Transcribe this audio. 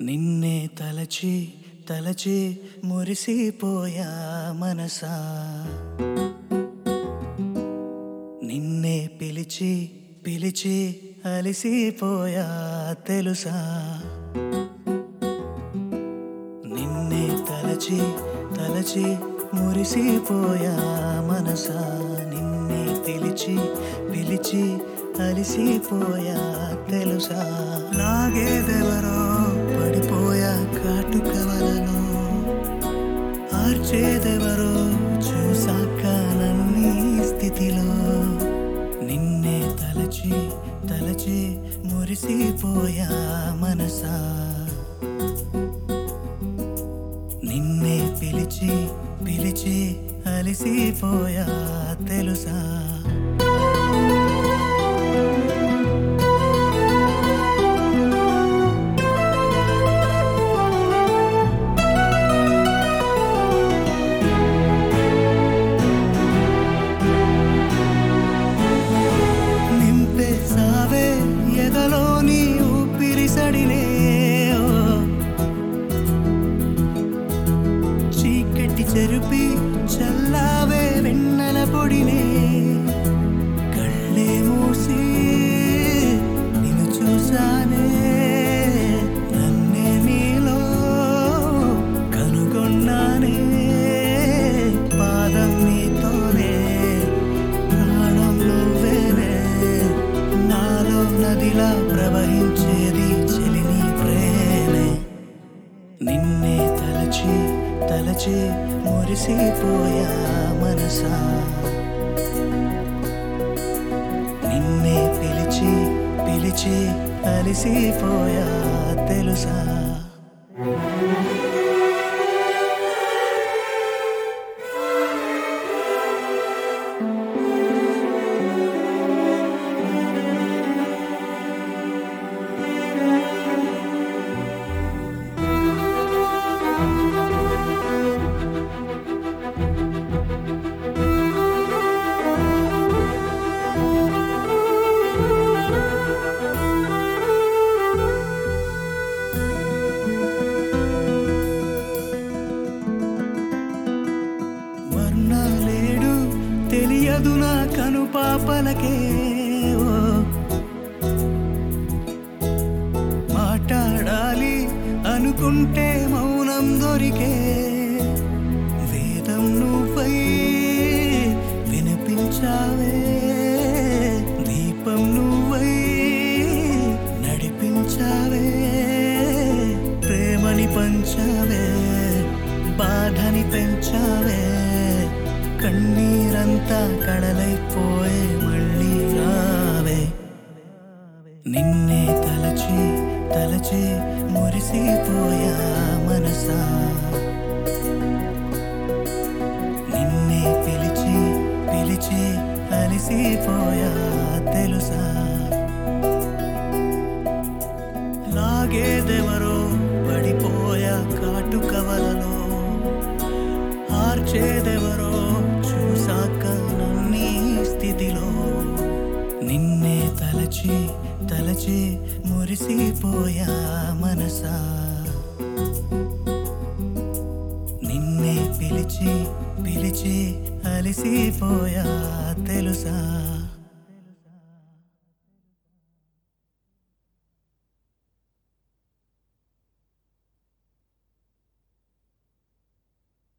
నిన్నే తలచి తలచి మురిసిపోయా మనసా నిన్నే పిలిచి పిలిచి అలిసిపోయా తెలుసా నిన్నే తలచి తలచి మురిసిపోయా మనసా నిన్నే పిలిచి పిలిచి అలిసిపోయా తెలుసా లాగేదెవరో పడిపోయా కాటుక వలలో ఆర్చేదెవరో చూసాక నన్నీ స్థితిలో నిన్నే తలచి తలచి మురిసిపోయా మనసా నిన్నే పిలిచి పిలిచి అలిసిపోయా తెలుసా నింపేసావే ఎదలోని ఊపిరిసడినే ఓ చీకటి చెరుపి చల్లావే వెన్నెల పొడినే కళ్ళే మూసి నిన్ను చూసానే నన్నే నీలో కనుగొన్నానే పాదం నీతోనే ప్రాణం నువ్వేనే నాలో నదిలా ప్రవహించేది చెలిని ప్రేమే నిన్నే తలచి తలచి మురిసిపోయా మనసా నిన్నే పిలిచి పిలిచి అలిసిపోయా తెలుసా వర్ణాలేడు తెలియదు నా కను పాపలకే ఓ. మాట్లాడాలి అనుకుంటే మౌనం దొరికే వేదం నువ్వై వినిపించావే దీపం నువ్వై నడిపించావే ప్రేమని పంచావే బాధని పెంచావే కన్నీరంతా కడలైపోయే మళ్ళీ రావే నిన్నే తలచి తలచి మురిసిపోయా మనసా నిన్నే పిలిచి పిలిచి అలిసిపోయా తెలుసా లాగేదెవరో పడిపోయా కాటుక వలలో ఆర్చేదెవరో చూసాక నన్నీ స్థితిలో నిన్నే తలచి తలచి మురిసిపోయా మనసా నిన్నే పిలిచి పిలిచి అలిసిపోయా తెలుసా